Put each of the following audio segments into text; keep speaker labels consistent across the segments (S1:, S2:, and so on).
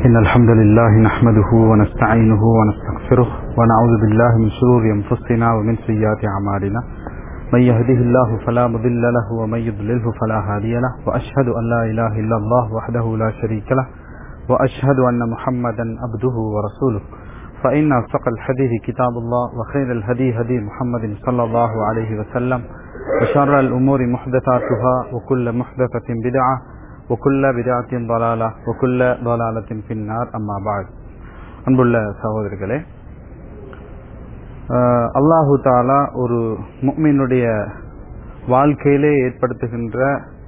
S1: إن الحمد لله نحمده ونستعينه ونستغفره ونعوذ بالله من شرور أنفسنا ومن سيئات أعمالنا من يهده الله فلا مضل له ومن يضلله فلا هادي له وأشهد أن لا إله إلا الله وحده لا شريك له وأشهد أن محمدا عبده ورسوله فإن أصدق الحديث كتاب الله وخير الهدي هدي محمد صلى الله عليه وسلم وشر الأمور محدثاتها وكل محدثة بدعة وكل بدعة ضلالة وكل ضلالة في النار أما بعد அன்புள்ள சகோதரர்களே அஹ், அல்லாஹு தாலா ஒரு முக்மினுடைய வாழ்க்கையிலே ஏற்படுத்துகின்ற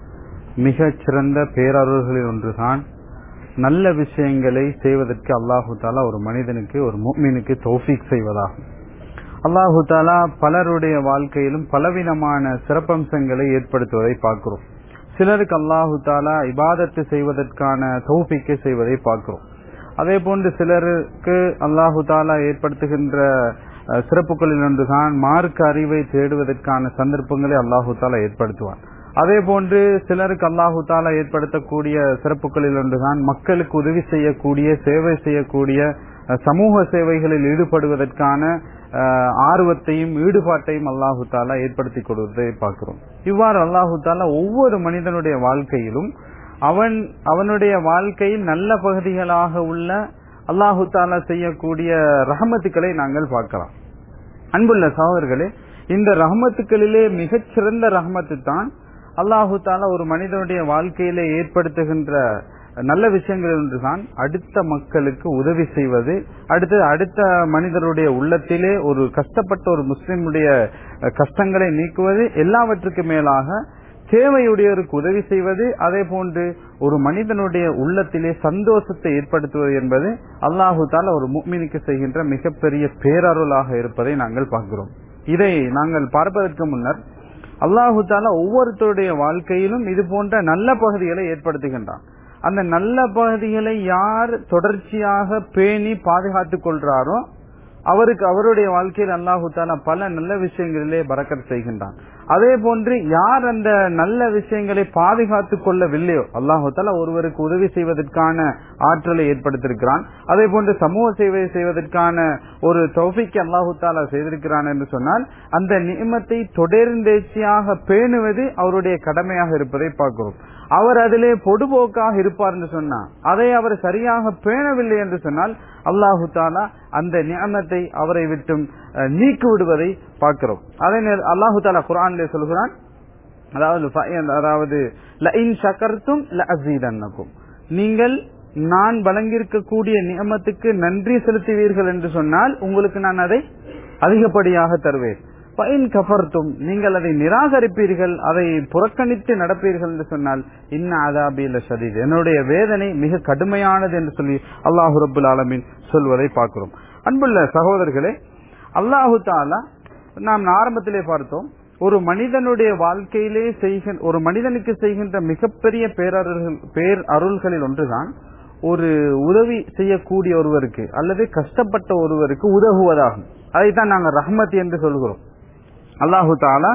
S1: மிகச் சிறந்த பேரருள்களில் ஒன்றுதான் நல்ல விஷயங்களை செய்வதற்கு அல்லாஹு தாலா ஒரு மனிதனுக்கு ஒரு முக்மினுக்கு தௌஃபீக் செய்வதாகும் அல்லாஹு தாலா பலருடைய வாழ்க்கையிலும் பலவிதமான சிறப்பம்சங்களை ஏற்படுத்துவதை பார்க்கிறோம் சிலருக்கு அல்லாஹு தாலா இபாதத்து செய்வதற்கான தௌஃபீக்கை செய்வதை பார்க்கிறோம் அதே போன்று சிலருக்கு அல்லாஹு தாலா ஏற்படுத்துகின்ற அஹ், சிறப்புகளில் ஒன்றுதான் மார்க்க அறிவை தேடுவதற்கான சந்தர்ப்பங்களை அல்லாஹு தாலா ஏற்படுத்துவான் அதே போன்று சிலருக்கு அல்லாஹு தாலா ஏற்படுத்தக்கூடிய சிறப்புகளில் ஒன்றுதான் மக்களுக்கு உதவி செய்யக்கூடிய சேவை செய்யக்கூடிய அஹ், சமூக சேவைகளில் ஈடுபடுவதற்கான அஹ், ஆர்வத்தையும் ஈடுபாட்டையும் அல்லாஹு தாலா ஏற்படுத்தி கொடுவதை பார்க்கிறோம் இவ்வாறு அல்லாஹு தாலா ஒவ்வொரு மனிதனுடைய வாழ்க்கையிலும் அவன் அவனுடைய வாழ்க்கையில் நல்ல பகுதிகளாக உள்ள அல்லாஹு தாலா செய்யக்கூடிய ரஹமத்துக்களை நாங்கள் பார்க்கலாம் அன்புள்ள சகோதரர்களே இந்த ரஹமத்துக்களிலே மிகச்சிறந்த ரஹமத்து தான் அல்லாஹு தாலா ஒரு மனிதனுடைய வாழ்க்கையிலே ஏற்படுத்துகின்ற நல்ல விஷயங்கள் ஒன்றுதான் அடுத்த மக்களுக்கு உதவி செய்வது அடுத்து அடுத்த மனிதருடைய உள்ளத்திலே ஒரு கஷ்டப்பட்ட ஒரு முஸ்லிமுடைய அஹ், கஷ்டங்களை நீக்குவது எல்லாவற்றுக்கு மேலாக தேவையுடையவருக்கு உதவி செய்வது அதே போன்று ஒரு மனிதனுடைய உள்ளத்திலே சந்தோஷத்தை ஏற்படுத்துவது என்பது அல்லாஹு தாலா ஒரு முக்மினுக்கு செய்கின்ற மிகப்பெரிய பேரருளாக இருப்பதை நாங்கள் பார்க்கிறோம் இதை நாங்கள் பார்ப்பதற்கு முன்னர் அல்லாஹு தாலா ஒவ்வொருத்தருடைய வாழ்க்கையிலும் இது போன்ற நல்ல பகுதிகளை ஏற்படுத்துகின்றான் அந்த நல்ல பகுதிகளை யார் தொடர்ச்சியாக பேணி பாதுகாத்துக் கொள்றாரோ அவருக்கு அவருடைய வாழ்க்கையில் அல்லாஹு தாலா பல நல்ல விஷயங்களிலே பறக்கத் செய்கின்றான் அதே போன்று யார் அந்த நல்ல விஷயங்களை பாதுகாத்துக் கொள்ளவில்லையோ அல்லாஹு தாலா ஒருவருக்கு உதவி செய்வதற்கான ஆற்றலை ஏற்படுத்தியிருக்கிறான் அதே போன்று சமூக சேவை செய்வதற்கான ஒரு தௌஃபிக்கு அல்லாஹு தாலா செய்திருக்கிறான் என்று சொன்னால் அந்த நியமத்தை தொடர்ந்தேச்சியாக பேணுவது அவருடைய கடமையாக இருப்பதை பார்க்கிறோம் அவர் அதிலே பொடுபோக்காக இருப்பார் என்று சொன்னார் அதை அவர் சரியாக பேணவில்லை என்று சொன்னால் அல்லாஹு தாலா அந்த நியமத்தை அவரை விட்டும் அஹ், நீக்கி விடுவதை பார்க்கிறோம் அதே நேரம் அல்லாஹு தாலா குரானிலே சொல்கிறான் அதாவது ஃப- அதாவது லஇன் ஷக்கர்த்தும் லஅஸீதன்னகும் நீங்கள் நான் வழங்கியிருக்கக்கூடிய நியமத்துக்கு நன்றி செலுத்துவீர்கள் என்று சொன்னால் உங்களுக்கு நான் அதை அதிகப்படியாக தருவேன் பயன் கஃபர்த்தும் நீங்கள் அதை நிராகரிப்பீர்கள் அதை புறக்கணித்து நடப்பீர்கள் என்று சொன்னால் இன்ன அதாபில ஷதீத் என்னுடைய வேதனை மிக கடுமையானது என்று சொல்லி அல்லாஹு ரபுல் ஆலமீன் சொல்வதை பார்க்கிறோம் அன்புள்ள சகோதரர்களே அல்லாஹு தாலா நாம் ஆரம்பத்திலே பார்த்தோம் ஒரு மனிதனுடைய வாழ்க்கையிலே செய்கின்ற ஒரு மனிதனுக்கு செய்கின்ற மிகப்பெரிய பேரருள்கள் பேர் அருள்களில் ஒன்றுதான் ஒரு உதவி செய்யக்கூடிய ஒருவருக்கு அல்லது கஷ்டப்பட்ட ஒருவருக்கு உதவுவதாகும் அதைத்தான் நாங்கள் ரஹ்மத் என்று சொல்கிறோம் அல்லாஹு தாலா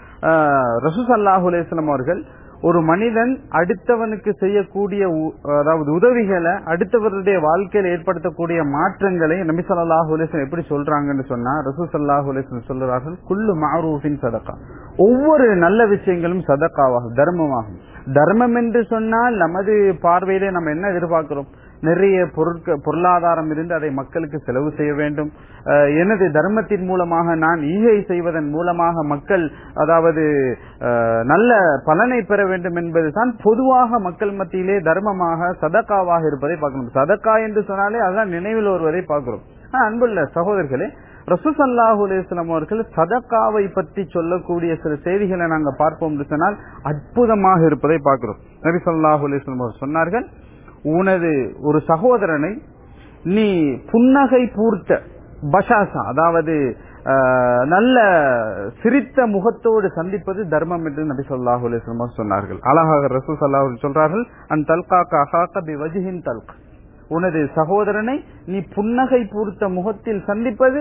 S1: ரசூஸ் அல்லாஹு அலேஸ்லம் அவர்கள் ஒரு மனிதன் அடுத்தவனுக்கு செய்யக்கூடிய உ- அதாவது உதவிகளை அடுத்தவருடைய வாழ்க்கையில் ஏற்படுத்தக்கூடிய மாற்றங்களை நபி ஸல்லல்லாஹு அலைஹி வஸல்லம் எப்படி சொல்றாங்கன்னு சொன்னா ரசூல் ஸல்லல்லாஹு அலைஹி வஸல்லம் சொல்றார்கள் குல்லு மஅரூஃபின் சதகா ஒவ்வொரு நல்ல விஷயங்களும் சதகாவாகும் தர்மமாகும் தர்மம் என்று சொன்னால் நமது பார்வையிலே நம்ம என்ன எதிர்பார்க்கிறோம் நிறைய பொருட்க பொருளாதாரம் இருந்து அதை மக்களுக்கு செலவு செய்ய வேண்டும் அஹ், எனது தர்மத்தின் மூலமாக நான் ஈகை செய்வதன் மூலமாக மக்கள் அதாவது அஹ், நல்ல பலனை பெற வேண்டும் என்பதுதான் பொதுவாக மக்கள் மத்தியிலே தர்மமாக சதக்காவாக இருப்பதை பார்க்கணும் சதக்கா என்று சொன்னாலே அதான் நினைவில் வருவதை பார்க்கிறோம் ஆனா, அன்புள்ள சகோதரர்களே ரசூசல்லாஹு அலையம் அவர்கள் சதக்காவை பற்றி சொல்லக்கூடிய சில செய்திகளை நாங்க பார்ப்போம் என்று சொன்னால் அற்புதமாக இருப்பதை பார்க்கிறோம் நபி ஸல்லல்லாஹு அலைஹி வஸல்லம் அவர்கள் சொன்னார்கள் உனது ஒரு சகோதரனை நீ புன்னகை பூர்த்த பஷாசா அதாவது அஹ், நல்ல சிரித்த முகத்தோடு சந்திப்பது தர்மம் என்று நபி ஸல்லல்லாஹு அலைஹி வஸல்லம் அவர்கள் சொன்னார்கள் அழகாக ரசூல் ஸல்லல்லாஹு அலைஹி வஸல்லம் சொல்றார்கள் அன் தல்காக அஹாக பி வஜ்ஹின் தல்க் உனது சகோதரனை நீ புன்னகை பூர்த்த முகத்தில் சந்திப்பது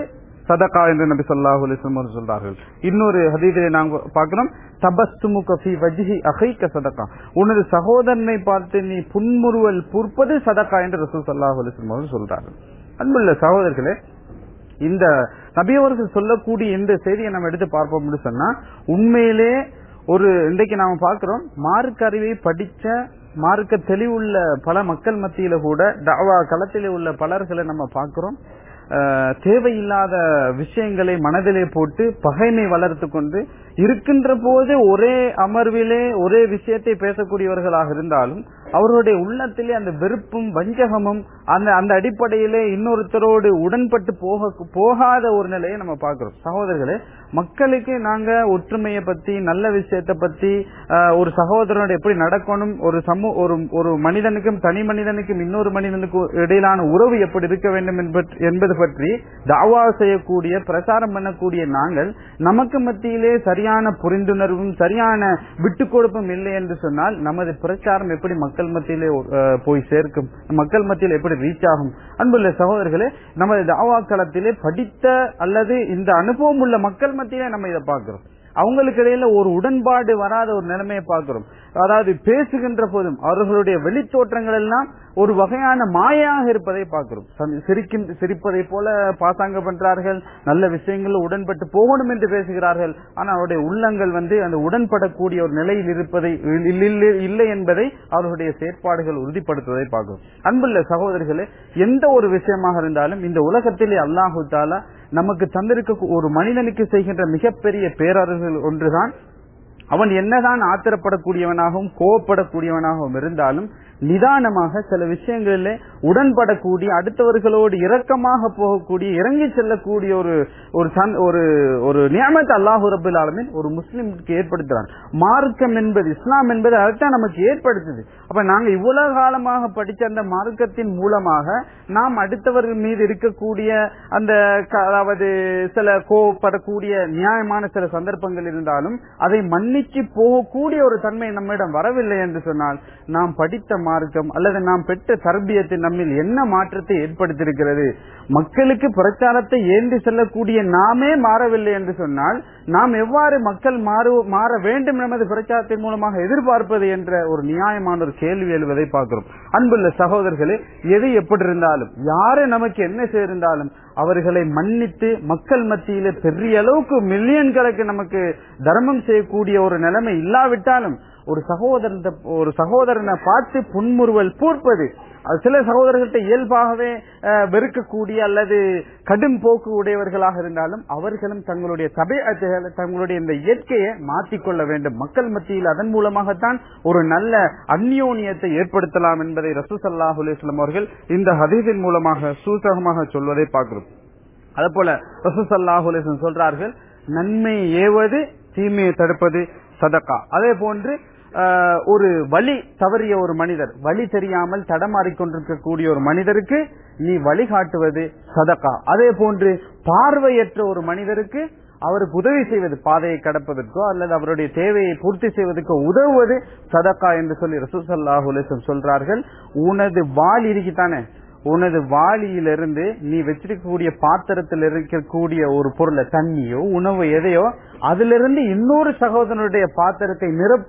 S1: சதகா என்று நபி ஸல்லல்லாஹு அலைஹி வஸல்லம் சொல்றார்கள் இன்னொரு ஹதீஸிலே நாங்க பார்க்கிறோம் தபஸ்துமுக ஃபீ வஜ்ஹி அகைக்க சதகா உனது சகோதரனை பார்த்து நீ புன்முறுவல் பூர்ப்பது சதகா என்று ரசூல் ஸல்லல்லாஹு அலைஹி வஸல்லம் அவர்கள் சொல்றார்கள் அன்புள்ள சகோதரர்களே இந்த நபி அவர்கள் சொல்லக்கூடிய இந்த செய்தியை நம்ம எடுத்து பார்ப்போம்னு சொன்னா உண்மையிலே ஒரு இன்றைக்கு நாம பார்க்கிறோம் மார்க்க அறிவை படிச்ச மார்க்க தெளிவுள்ள பல மக்கள் மத்தியில கூட தாவா களத்திலே உள்ள பலர்களை நம்ம பார்க்கிறோம் அஹ், தேவையில்லாத விஷயங்களை மனதிலே போட்டு பகைமை வளர்த்து கொண்டு இருக்கின்ற போது ஒரே அமர்விலே ஒரே விஷயத்தை பேசக்கூடியவர்களாக இருந்தாலும் அவர்களுடைய உள்ளத்திலே அந்த வெறுப்பும் வஞ்சகமும் அந்த அந்த அடிப்படையிலே இன்னொருத்தரோடு உடன்பட்டு போக போகாத ஒரு நிலையை நம்ம பார்க்கிறோம் சகோதரர்களே மக்களுக்கு நாங்க ஒற்றுமையை பத்தி நல்ல விஷயத்தை பத்தி ஆஹ், ஒரு சகோதரனோட எப்படி நடக்கணும் ஒரு சமூக ஒரு ஒரு மனிதனுக்கும் தனி மனிதனுக்கும் இன்னொரு மனிதனுக்கும் இடையிலான உறவு எப்படி இருக்க வேண்டும் என்பது- என்பது பற்றி தாவா செய்யக்கூடிய பிரசாரம் பண்ணக்கூடிய நாங்கள் நமக்கு மத்தியிலே சரியான புரிந்துணர்வும் சரியான விட்டு கொடுப்பும் இல்லை என்று சொன்னால் நமது பிரச்சாரம் எப்படி மக்கள் மத்தியிலே ஆஹ், போய் சேர்க்கும் மக்கள் மத்தியில் எப்படி ரீச் ஆகும் அன்புள்ள சகோதரர்களே நமது தாவா களத்திலே படித்த அல்லது இந்த அனுபவம் உள்ள மக்கள் மத்தியிலே நம்ம இதை பார்க்கிறோம் அவங்களுக்கு இடையில ஒரு உடன்பாடு வராத ஒரு நிலைமையை பார்க்கிறோம் அதாவது பேசுகின்ற போதும் அவர்களுடைய வெளித்தோற்றங்கள் எல்லாம் ஒரு வகையான மாயாக இருப்பதை பார்க்கிறோம் சம்- சிரிக்கும் சிரிப்பதை போல பாசாங்க பண்றார்கள் நல்ல விஷயங்கள் உடன்பட்டு போகணும் என்று பேசுகிறார்கள் ஆனால் அவருடைய உள்ளங்கள் வந்து அந்த உடன்படக்கூடிய ஒரு நிலையில் இருப்பதை இல்லை- இல்லை- இல்லை என்பதை அவர்களுடைய செயற்பாடுகள் உறுதிப்படுத்துவதை பார்க்கிறோம் அன்புள்ள சகோதரர்களே எந்த ஒரு விஷயமாக இருந்தாலும் இந்த உலகத்திலே அல்லாஹு தாலா நமக்கு தந்திருக்க ஒரு மனிதனுக்கு செய்கின்ற மிகப்பெரிய பேரர்கள் ஒன்றுதான் அவன் என்னதான் ஆத்திரப்படக்கூடியவனாகவும் கோவப்படக்கூடியவனாகவும் இருந்தாலும் நிதானமாக சில விஷயங்களிலே உடன்படக்கூடிய அடுத்தவர்களோடு இரக்கமாக போகக்கூடிய இறங்கி செல்லக்கூடிய ஒரு ஒரு சன்- ஒரு ஒரு நியமத் அல்லாஹு ரபுல் ஆலமீன் ஒரு முஸ்லிமுக்கு ஏற்படுத்துறான் மார்க்கம் என்பது இஸ்லாம் என்பது அதைத்தான் நமக்கு ஏற்படுத்துது அப்ப நாங்க இவ்வளவு காலமாக படிச்ச அந்த மார்க்கத்தின் மூலமாக நாம் அடுத்தவர்கள் மீது இருக்கக்கூடிய அந்த க- அதாவது சில கோவப்படக்கூடிய நியாயமான சில சந்தர்ப்பங்கள் இருந்தாலும் அதை மன்னிச்சு போகக்கூடிய ஒரு தன்மை நம்மிடம் வரவில்லை என்று சொன்னால் நாம் படித்த மார்க்கம் அல்லது நாம் பெற்ற தர்பியத்தை நம்மில் என்ன மாற்றத்தை ஏற்படுத்தியிருக்கிறது மக்களுக்கு பிரச்சாரத்தை ஏந்தி செல்லக்கூடிய நாமே மாறவில்லை என்று சொன்னால் நாம் எவ்வாறு மக்கள் மாறு மாற வேண்டும் நமது பிரச்சாரத்தின் மூலமாக எதிர்பார்ப்பது என்ற ஒரு நியாயமான ஒரு கேள்வி எழுவதை பார்க்கிறோம் அன்புள்ள சகோதரர்களே எது எப்படி இருந்தாலும் யாரு நமக்கு என்ன செய்திருந்தாலும் அவர்களை மன்னித்து மக்கள் மத்தியிலே பெரிய அளவுக்கு மில்லியன் கணக்கு நமக்கு தர்மம் செய்யக்கூடிய ஒரு நிலைமை இல்லாவிட்டாலும் ஒரு சகோதரன் ஒரு சகோதரனை பார்த்து புன்முறுவல் பூர்ப்பது அது சில சகோதரர்கள்ட்ட இயல்பாகவே அஹ், வெறுக்கக்கூடிய அல்லது கடும் போக்கு உடையவர்களாக இருந்தாலும் அவர்களும் தங்களுடைய சபை தங்களுடைய இந்த இயற்கையை மாற்றிக்கொள்ள வேண்டும் மக்கள் மத்தியில் அதன் மூலமாகத்தான் ஒரு நல்ல அந்யோன்யத்தை ஏற்படுத்தலாம் என்பதை ரசூசல்லாஹு அலிஸ்லாம் அவர்கள் இந்த ஹதீஸின் மூலமாக சூசகமாக சொல்வதை பார்க்கிறோம் அதே போல ரசூசல்லாஹு அலிஸ்லாம் சொல்றார்கள் நன்மை ஏவது தீமையை தடுப்பது சதக்கா அதே போன்று ஆஹ், ஒரு வழி தவறிய ஒரு மனிதர் வழி தெரியாமல் தடமாறிக் கொண்டிருக்கக்கூடிய ஒரு மனிதருக்கு நீ வழிகாட்டுவது சதக்கா அதே போன்று பார்வையற்ற ஒரு மனிதருக்கு அவருக்கு உதவி செய்வது பாதையை கடப்பதற்கோ அல்லது அவருடைய தேவையை பூர்த்தி செய்வதற்கோ உதவுவது சதக்கா என்று சொல்லி ரசூசல்லாஹு அலிஸ்லம் சொல்றார்கள் உனது வாள் இருக்குதானே உனது வாளியிலிருந்து நீ வச்சிருக்கக்கூடிய பாத்திரத்தில் இருக்கக்கூடிய ஒரு பொருளை தண்ணியோ உணவு எதையோ அதிலிருந்து இன்னொரு சகோதரனுடைய பாத்திரத்தை நிரப்ப